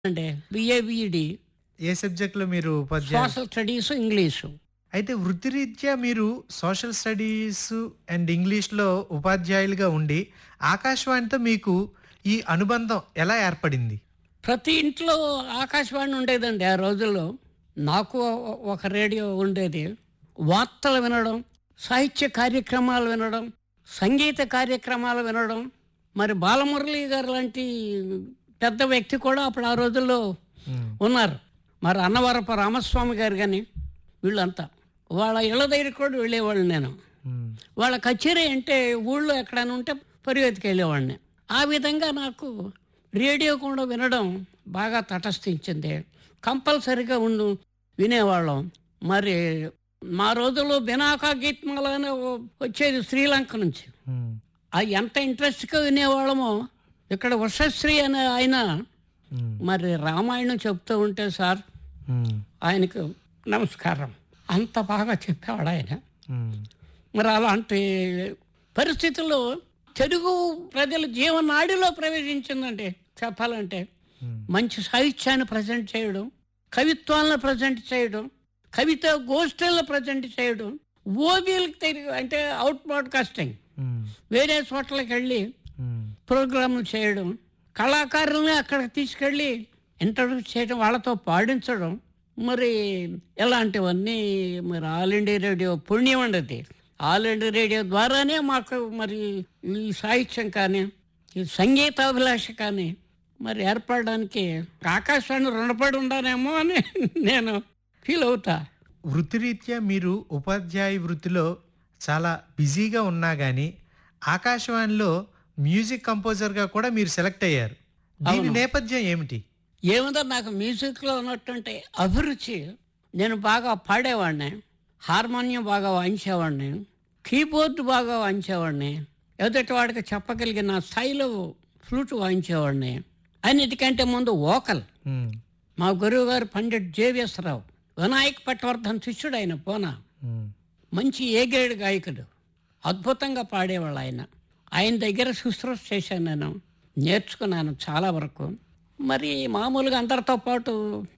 అంటే BA B Ed ఏ subject లో మీరు ఉపాధ్యాయ సోషల్ స్టడీస్ ఇంగ్లీషు అయితే వృత్తిరీత్యా మీరు సోషల్ స్టడీస్ అండ్ ఇంగ్లీష్లో ఉపాధ్యాయులుగా ఉండి ఆకాశవాణితో మీకు ఈ అనుబంధం ఎలా ఏర్పడింది ప్రతి ఇంట్లో ఆకాశవాణి ఉండేదండి ఆ రోజుల్లో నాకు ఒక రేడియో ఉండేది వార్తలు వినడం సాహిత్య కార్యక్రమాలు వినడం సంగీత కార్యక్రమాలు వినడం మరి బాలమురళి గారు లాంటి పెద్ద వ్యక్తి కూడా అప్పుడు ఆ రోజుల్లో మ్మ్. ఉన్నారు మరి అన్నవరప రామస్వామి గారు కానీ వీళ్ళంతా వాళ్ళ ఇళ్ళ దగ్గరికి కూడా వెళ్ళేవాళ్ళు నేను మ్మ్. వాళ్ళ కచేరీ అంటే ఊళ్ళో ఎక్కడైనా ఉంటే పరిగెత్తికి వెళ్ళేవాడిని ఆ విధంగా నాకు రేడియో కూడా వినడం బాగా తటస్థించింది కంపల్సరిగా ఉండు వినేవాళ్ళం మరి మా రోజుల్లో బినాకా గీత్మాల అనే ఓ- వచ్చేది శ్రీలంక నుంచి మ్మ్. అది ఎంత ఇంట్రెస్ట్గా వినేవాళ్ళమో ఇక్కడ ఉషశ్రీ అనే ఆయన మ్మ్. మరి రామాయణం చెప్తూ ఉంటే సార్ మ్మ్. ఆయనకు నమస్కారం అంత బాగా చెప్పేవాడు ఆయన మ్మ్. మరి అలాంటి పరిస్థితుల్లో తెలుగు ప్రజల జీవనాడిలో ప్రవేశించిందండి చెప్పాలంటే మ్మ్. మంచి సాహిత్యాన్ని ప్రజెంట్ చేయడం కవిత్వాలను ప్రజెంట్ చేయడం కవిత గోష్ఠులను ప్రజెంట్ చేయడం ఓబీలకు తిరిగి అంటే అవుట్ బ్రాడ్కాస్టింగ్ మ్మ్. వేరే చోట్లకి వెళ్ళి మ్మ్. ప్రోగ్రాములు చేయడం కళాకారుల్ని అక్కడికి తీసుకెళ్ళి ఇంట్రడ్యూస్ చేయడం వాళ్ళతో పాడించడం మరి ఇలాంటివన్నీ మరి ఆల్ ఇండియా రేడియో పుణ్యం ఉండదు ఆల్ ఇండియా రేడియో ద్వారానే మాకు మరి ఈ సాహిత్యం కానీ ఈ సంగీతాభిలాష కానీ మరి ఏర్పడడానికి ఆకాశాన్ని రుణపడి ఉండానేమో అని నేను ఫీల్ అవుతా వృత్తిరీత్యా మీరు ఉపాధ్యాయ వృత్తిలో చాలా బిజీగా ఉన్నా కానీ ఆకాశవాణిలో మ్యూజిక్ కంపోజర్గా కూడా మీరు సెలెక్ట్ అయ్యారు దీని నేపథ్యం ఏమిటి ఏముందో నాకు మ్యూజిక్లో ఉన్నటువంటి అభిరుచి నేను బాగా పాడేవాడిని హార్మోనియం బాగా వాయించేవాడిని కీబోర్డ్ బాగా వాయించేవాడిని ఎదుటి వాడికి చెప్పగలిగిన స్థాయిలో ఫ్లూట్ వాయించేవాడిని అన్నిటికంటే ముందు వోకల్ మ్మ్. మా గురువు గారు పండిట్ జేవిఎస్ రావు వినాయక్ పట్వర్ధన్ శిష్యుడు ఆయన పోనా మ్మ్. మంచి ఏ గ్రేడ్ గాయకుడు అద్భుతంగా పాడేవాళ్ళు ఆయన ఆయన దగ్గర శుశ్రూష చేశాను నేను నేర్చుకున్నాను చాలా వరకు మరి మామూలుగా అందరితో పాటు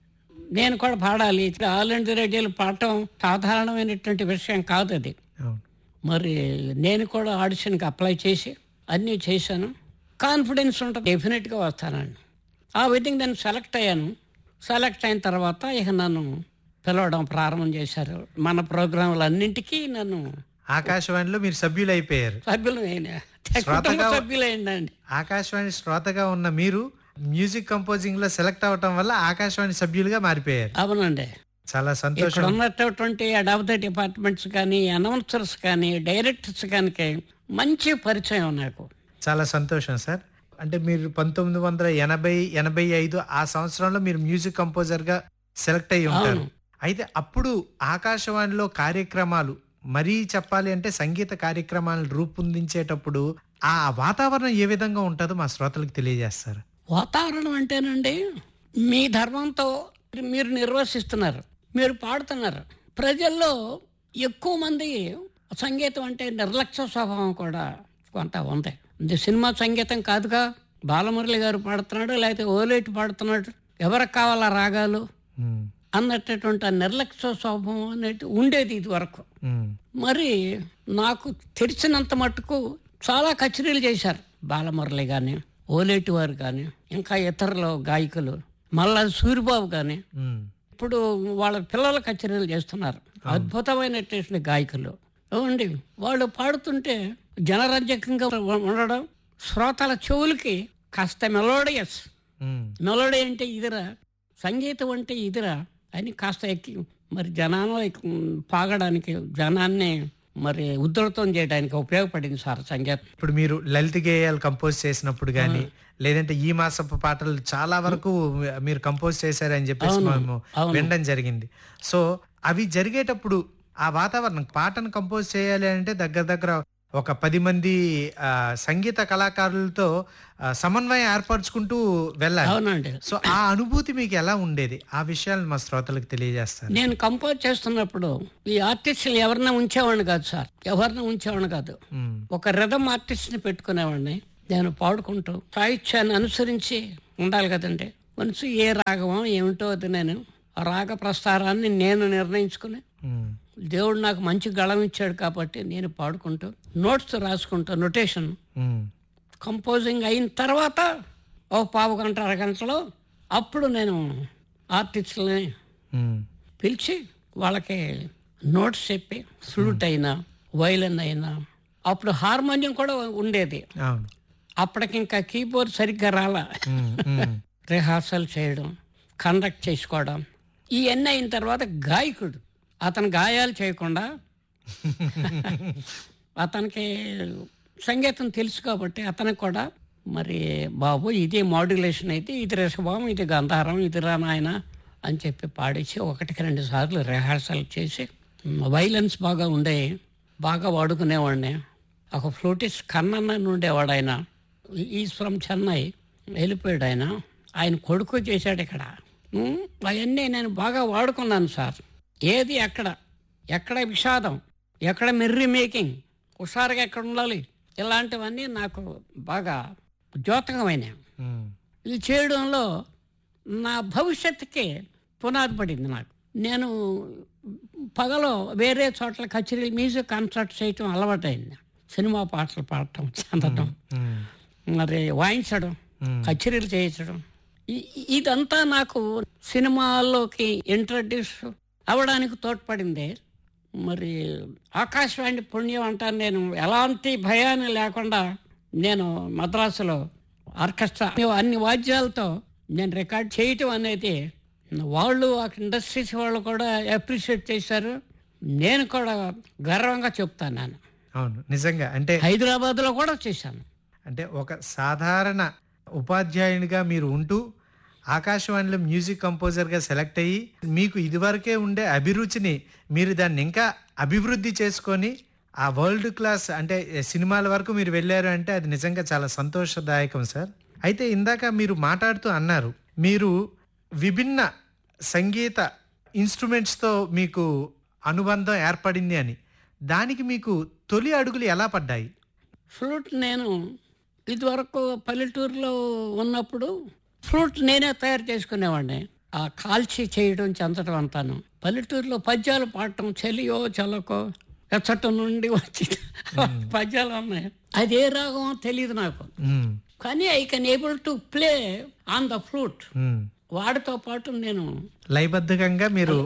నేను కూడా పాడాలి ఆల్ ఇండియా రేడియోలు పాడటం సాధారణమైనటువంటి విషయం కాదు అది అవును మరి నేను కూడా ఆడిషన్కి అప్లై చేసి అన్నీ చేశాను కాన్ఫిడెన్స్ ఉంటుంది డెఫినెట్గా వస్తానండి ఆ విధంగా నేను సెలెక్ట్ అయ్యాను సెలెక్ట్ అయిన తర్వాత ఇక నన్ను పిలవడం ప్రారంభం చేశారు మన ప్రోగ్రాంలన్నింటికీ నన్ను ఆకాశవాణిలో మీరు సభ్యులు అయిపోయారు సభ్యులు అయినా కుటుంబ శ్రోతగా- సభ్యులు అయిందండి ఆకాశవాణి శ్రోతగా ఉన్న మీరు మ్యూజిక్ కంపోజింగ్ లో సెలెక్ట్ అవటం వల్ల ఆకాశవాణి సభ్యులుగా మారిపోయారు అవునండి చాలా ఇక్కడ సంతోషం ఉన్నటువంటి హెడ్ ఆఫ్ ద డిపార్ట్మెంట్స్ కానీ అనౌన్సర్స్ కానీ డైరెక్టర్స్ కానీ మంచి పరిచయం నాకు చాలా సంతోషం సార్ అంటే మీరు పంతొమ్మిది వందల ఎనభై ఎనభై ఐదు ఆ సంవత్సరంలో మీరు మ్యూజిక్ కంపోజర్ గా సెలెక్ట్ అయ్యి ఉంటారు అవును. అయితే అప్పుడు ఆకాశవాణిలో కార్యక్రమాలు మరీ చెప్పాలి అంటే సంగీత కార్యక్రమాలను రూపొందించేటప్పుడు ఆ వాతావరణం ఏ విధంగా ఉంటుందో మా శ్రోతలకు తెలియజేస్తారు వాతావరణం అంటేనండి మీ ధర్మంతో మీరు నిర్వసిస్తున్నారు మీరు పాడుతున్నారు ప్రజల్లో ఎక్కువ మంది సంగీతం అంటే నిర్లక్ష్య స్వభావం కూడా కొంత ఉంది ఇది సినిమా సంగీతం కాదుగా బాలమురళి గారు పాడుతున్నాడు లేకపోతే ఓలేటి పాడుతున్నాడు ఎవరికి కావాలా రాగాలు ఉమ్, అన్నటువంటి ఆ నిర్లక్ష్య స్వభావం అనేది ఉండేది ఇది వరకు ఉమ్, మరి నాకు తెలిసినంత మట్టుకు చాలా కచేరీలు చేశారు బాలమురళి కానీ ఓలేటి వారు కానీ ఇంకా ఇతరులు గాయకులు మళ్ళా సూరిబాబు కానీ ఉమ్, ఇప్పుడు వాళ్ళ పిల్లల కచేరీలు చేస్తున్నారు అద్భుతమైనటువంటి గాయకులు ఏమండి వాళ్ళు పాడుతుంటే జనరంజకంగా ఉండడం శ్రోతల చెవులకి కాస్త మెలోడియస్ ఉమ్, మెలోడీ అంటే ఇదిరా సంగీతం అంటే ఇదిరా అని కాస్త ఎక్కి మరి జనాల్లో ఎక్కి- పాగడానికి జనాన్ని మరి ఉద్ధృతం చేయడానికి ఉపయోగపడింది సార్ సంగీతం ఇప్పుడు మీరు లలిత గేయాలు కంపోజ్ చేసినప్పుడు కానీ లేదంటే ఈ మాసపు పాటలు చాలా వరకు మీరు కంపోజ్ చేశారని చెప్పేసి మేము అవును. వినడం జరిగింది సో అవి జరిగేటప్పుడు ఆ వాతావరణం పాటను కంపోజ్ చేయాలి అంటే దగ్గర దగ్గర ఒక పది మంది ఆ, సంగీత కళాకారులతో ఆ, సమన్వయం ఏర్పరచుకుంటూ వెళ్ళాలి అవునండి సో ఆ అనుభూతి మీకు ఎలా ఉండేది ఆ విషయాలు మా శ్రోతలకు తెలియజేస్తారు నేను కంపోజ్ చేస్తున్నప్పుడు ఈ ఆర్టిస్టులు ఎవరిని ఉంచేవాడిని కాదు సార్ ఎవరిని ఉంచేవాడిని కాదు ఉమ్, ఒక రిథమ్ ఆర్టిస్ట్ని పెట్టుకునేవాడిని నేను పాడుకుంటూ సాహిత్యాన్ని అనుసరించి ఉండాలి కదండి మనసు ఏ రాగమో ఏమిటో అది నేను ఆ రాగ ప్రస్తారాన్ని నేను నిర్ణయించుకుని ఉమ్, దేవుడు నాకు మంచి గళం ఇచ్చాడు కాబట్టి నేను పాడుకుంటూ నోట్స్ రాసుకుంటా నొటేషన్ ఉమ్, కంపోజింగ్ అయిన తర్వాత ఓ పావు గంట అరగంటలో అప్పుడు నేను ఆర్టిస్టులని ఉమ్, పిలిచి వాళ్ళకి నోట్స్ చెప్పి ఫ్లూట్ అయినా వైలన్ అయినా అప్పుడు హార్మోనియం కూడా ఉండేది అవును అప్పటికి ఇంకా కీబోర్డ్ సరిగ్గా రాలా ఉమ్, ఉమ్, రిహార్సల్ చేయడం కండక్ట్ చేసుకోవడం ఇవన్నీ అయిన తర్వాత గాయకుడు అతను గాయాలు చేయకుండా అతనికి సంగీతం తెలుసు కాబట్టి అతనికి కూడా మరి బాబు ఇది మాడ్యులేషన్ అయితే ఇది రిషభం ఇది గంధారం ఇది రానాయన అని చెప్పి పాడించి ఒకటికి రెండు సార్లు రిహార్సల్ చేసి వైలెన్స్ బాగా ఉండే బాగా వాడుకునేవాడిని ఒక ఫ్లూటిస్ట్ కన్నన్న అని ఉండేవాడు ఆయన ఈజ్ ఫ్రమ్ చెన్నై వెళ్ళిపోయాడు ఆయన ఆయన కొడుకు చేశాడు ఇక్కడ ఉమ్, అవన్నీ నేను బాగా వాడుకున్నాను సార్ ఏది ఎక్కడ ఎక్కడ విషాదం ఎక్కడ మెర్రీ మేకింగ్ హుషారుగా ఎక్కడ ఉండాలి ఇలాంటివన్నీ నాకు బాగా ద్యోతకమైనవి ఉమ్, ఇది చేయడంలో నా భవిష్యత్తుకి పునాది పడింది నాకు నేను పగలో వేరే చోట్ల కచేరీలు మ్యూజిక్ కాన్సర్ట్ చేయటం అలవాటైంది సినిమా పాటలు పాడటం చదవటం ఉమ్, మరి వాయించడం ఉమ్, కచేరీలు చేయించడం ఇ- ఇదంతా నాకు సినిమాల్లోకి ఇంట్రడ్యూస్ అవ్వడానికి తోడ్పడింది మరి ఆకాశవాణి పుణ్యం అంటాను నేను ఎలాంటి భయాన్ని లేకుండా నేను మద్రాసులో ఆర్కెస్ట్రా అన్ని వాద్యాలతో నేను రికార్డ్ చేయటం అనేది వాళ్ళు ఆ ఇండస్ట్రీస్ వాళ్ళు కూడా అప్రిషియేట్ చేశారు నేను కూడా గర్వంగా చెప్తాను నేను అవును నిజంగా అంటే హైదరాబాద్లో కూడా చేశాను అంటే ఒక సాధారణ ఉపాధ్యాయునిగా మీరు ఉంటూ ఆకాశవాణిలో మ్యూజిక్ కంపోజర్గా సెలెక్ట్ అయ్యి మీకు ఇదివరకే ఉండే అభిరుచిని మీరు దాన్ని ఇంకా అభివృద్ధి చేసుకొని ఆ వరల్డ్ క్లాస్ అంటే సినిమాల వరకు మీరు వెళ్ళారు అంటే అది నిజంగా చాలా సంతోషదాయకం సార్ అయితే ఇందాక మీరు మాట్లాడుతూ అన్నారు మీరు విభిన్న సంగీత ఇన్స్ట్రుమెంట్స్తో మీకు అనుబంధం ఏర్పడింది అని దానికి మీకు తొలి అడుగులు ఎలా పడ్డాయి ఫ్లూట్ నేను ఇదివరకు పల్లెటూరులో ఉన్నప్పుడు ఫ్లూట్ నేనే తయారు చేసుకునేవాడిని ఆ కాల్చి చేయడం చెందడం అంతాను పల్లెటూరులో పద్యాలు పాడటం చెలియో చలకో ఎచ్చట నుండి వచ్చి పద్యాలు ఉన్నాయి అది ఏ రాగమో తెలియదు నాకు ఉమ్, కానీ I can able to play on the flute um. వాడితో పాటు నేను లయబద్ధకంగా మీరు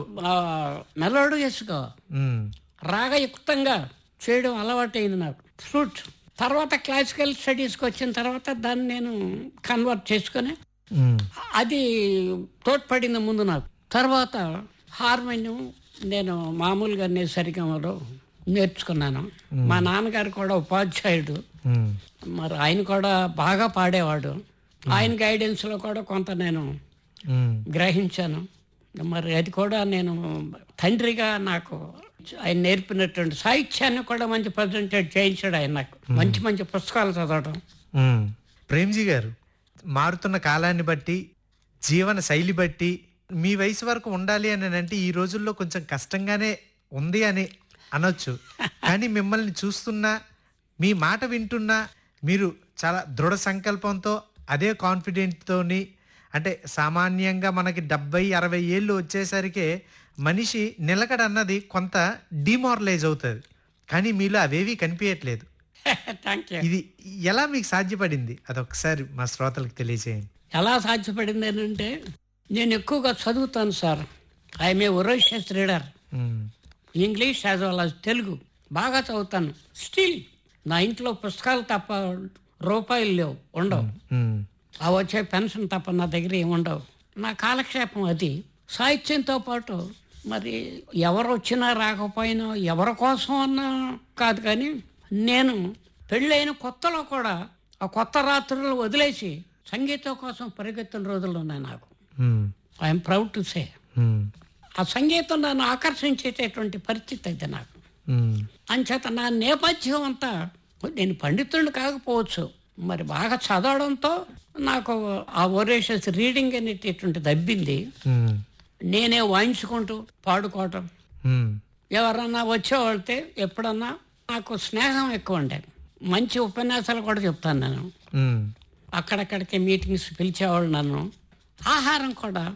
మెలోడియస్గా ఉమ్, రాగయుక్తంగా చేయడం అలవాటైంది నాకు ఫ్లూట్ తర్వాత క్లాసికల్ స్టడీస్కి వచ్చిన తర్వాత దాన్ని నేను కన్వర్ట్ చేసుకొని ఉమ్, అది తోడ్పడింది ముందు నాకు తర్వాత హార్మోనియం నేను మామూలుగా నేను సరిగమలో నేర్చుకున్నాను మా నాన్నగారు కూడా ఉపాధ్యాయుడు ఉమ్, మరి ఆయన కూడా బాగా పాడేవాడు ఆయన గైడెన్స్లో కూడా కొంత నేను ఉమ్, గ్రహించాను మరి అది కూడా నేను తండ్రిగా నాకు ఆయన నేర్పినటువంటి సాహిత్యాన్ని కూడా మంచి ప్రజెంటేట్ చేయించాడు ఆయన నాకు మంచి మంచి పుస్తకాలు చదవడం ఉమ్. ప్రేమ్జీ గారు మారుతున్న కాలాన్ని బట్టి జీవన శైలి బట్టి మీ వయసు వరకు ఉండాలి అని అంటే ఈ రోజుల్లో కొంచెం కష్టంగానే ఉంది అని అనొచ్చు కానీ మిమ్మల్ని చూస్తున్నా మీ మాట వింటున్నా మీరు చాలా దృఢ సంకల్పంతో అదే కాన్ఫిడెంట్తోని అంటే సామాన్యంగా మనకి డెబ్బై అరవై ఏళ్ళు వచ్చేసరికి మనిషి నిలకడ అన్నది కొంత డిమారలైజ్ అవుతుంది కానీ మీలో అవేవి కనిపించట్లేదు థ్యాంక్ యూ ఇది ఎలా మీకు సాధ్యపడింది అదొకసారి మా శ్రోతలకు తెలియజేయండి ఎలా సాధ్యపడింది అని అంటే నేను ఎక్కువగా చదువుతాను sir I'm a voracious reader um, English as well as Telugu బాగా చదువుతాను స్టిల్ నా ఇంట్లో పుస్తకాలు తప్ప రూపాయలు లేవు ఉండవు ఉమ్, ఆ వచ్చే పెన్షన్ తప్ప నా దగ్గర ఏమి ఉండవు నా కాలక్షేపం అది సాహిత్యంతో పాటు మరి ఎవరు వచ్చినా రాకపోయినా ఎవరి కోసం అన్నా కాదు కానీ నేను పెళ్ళైన కొత్తలో కూడా ఆ కొత్త రాత్రులు వదిలేసి సంగీతం కోసం పరిగెత్తిన రోజులు ఉన్నాయి నాకు um, I'm proud to say um, ఆ సంగీతం నన్ను ఆకర్షించేటటువంటి పరిస్థితి అయితే నాకు ఉమ్, అంచేత నా నేపథ్యం అంతా నేను పండితుడిని కాకపోవచ్చు మరి బాగా చదవడంతో నాకు ఆ ఒరేషస్ రీడింగ్ అనేటటువంటిది అబ్బింది ఉమ్, నేనే వాయించుకుంటూ పాడుకోవటం ఉమ్, ఎవరన్నా వచ్చేవాళ్ళతే ఎప్పుడన్నా నాకు స్నేహం ఎక్కువ ఉండేది మంచి ఉపన్యాసాలు కూడా చెప్తాను నేను ఉమ్, అక్కడక్కడికి మీటింగ్స్ పిలిచేవాళ్ళు నన్ను ఆహారం కూడా